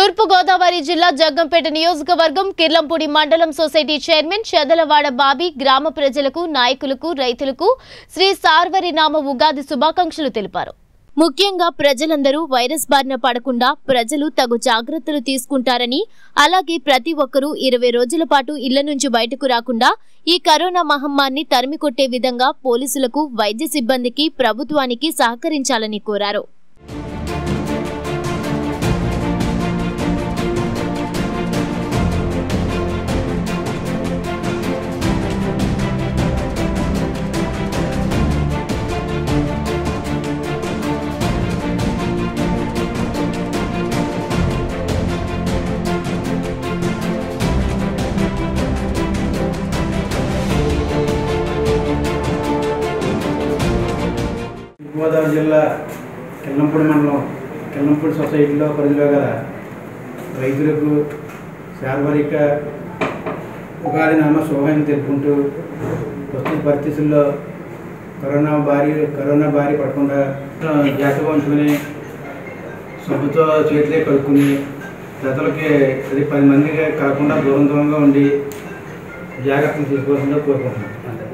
తూర్పు గోదావరి జిల్లా జగ్గంపేట నియోజకవర్గం కిర్లంపూడి మండలం సొసైటీ చైర్మన్ చెదలవాడ బాబీ గ్రామ ప్రజలకు నాయకులకు రైతులకు శ్రీ సార్వరినామ ఉగాది శుభాకాంక్షలు తెలిపారు ముఖ్యంగా ప్రజలందరూ వైరస్ బారిన పడకుండా ప్రజలు తగు జాగ్రత్తలు తీసుకుంటారని అలాగే ప్రతి ఒక్కరూ ఇరవై రోజుల పాటు ఇళ్ల నుంచి బయటకు రాకుండా ఈ కరోనా మహమ్మారిని తరిమి కొట్టే విధంగా పోలీసులకు వైద్య సిబ్బందికి ప్రభుత్వానికి సహకరించాలని కోరారు గోదావరి జిల్లా కిల్లంపూడి మండలం కిల్లంపూడి సొసైటీలో పరిధిలో గల రైతులకు శారీరక ఉగాది నామ శుభాన్ని తెలుపుకుంటూ ప్రస్తుత పరిస్థితుల్లో కరోనా బారి కరోనా బారి పడకుండా జాగ్రత్తగా ఉంచుకుని సబ్బుతో చేతులే కడుక్కుని ప్రజలకి అది పది మందికి కాకుండా దూరం దూరంగా ఉండి జాగ్రత్తలు తీసుకోవాల్సిందిగా కోరుకుంటున్నాం అంతే